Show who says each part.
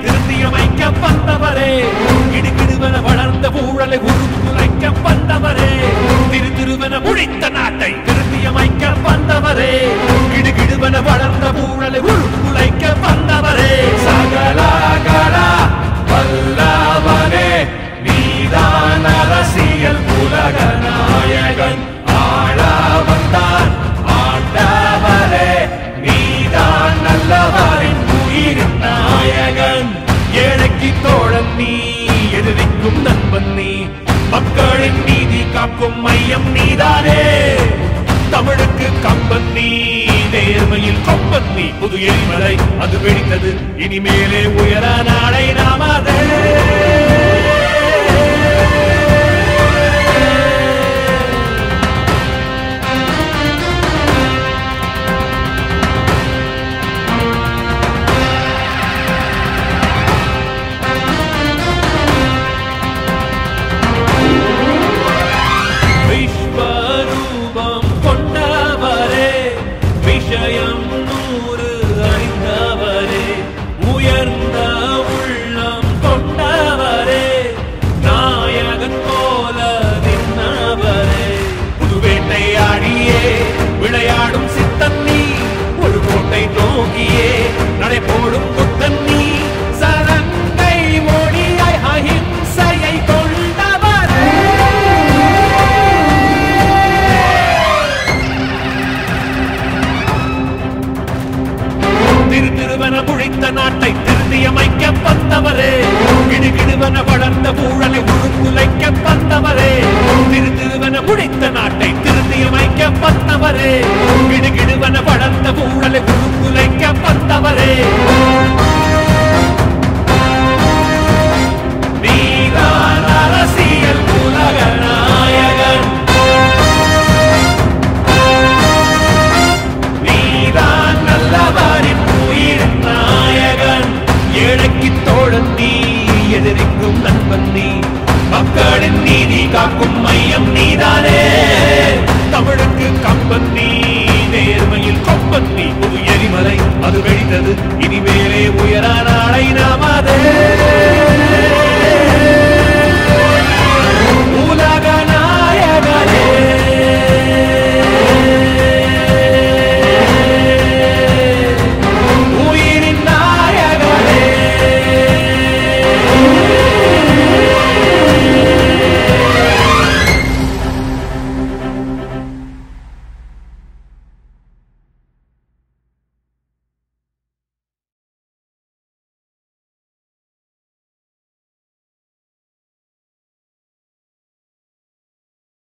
Speaker 1: திருத்தியமைக்க வந்தவரே கிடுகிடுவன வளர்ந்த ஊழலை உருக்குலைக்க வந்தவரே திரு திருவன முடித்த நாட்டை திருத்தியமைக்க வந்தவரே கிடுகிடுவன வளர்ந்த ஊழலை உருக்குலைக்க வந்தவரே சகலாகலா வல்லவனே நீதான் அரசியல் உலக நாயகன் ஆள வந்தான் ஆண்டவரே நீதான் நல்லவரின் உயிரின் நாயகன் ஏழைக்கு தோழன் நீ எதிரிக்கும் நண்பன் நீ மக்களின் நீதி காக்கும் மையம் நீதானே தமிழுக்கு கம்பன் நீ நேர்மையில் கொம்பன் நீ புது எரிமலை அது வெடித்தது இனிமேலே உயர நாளை நாம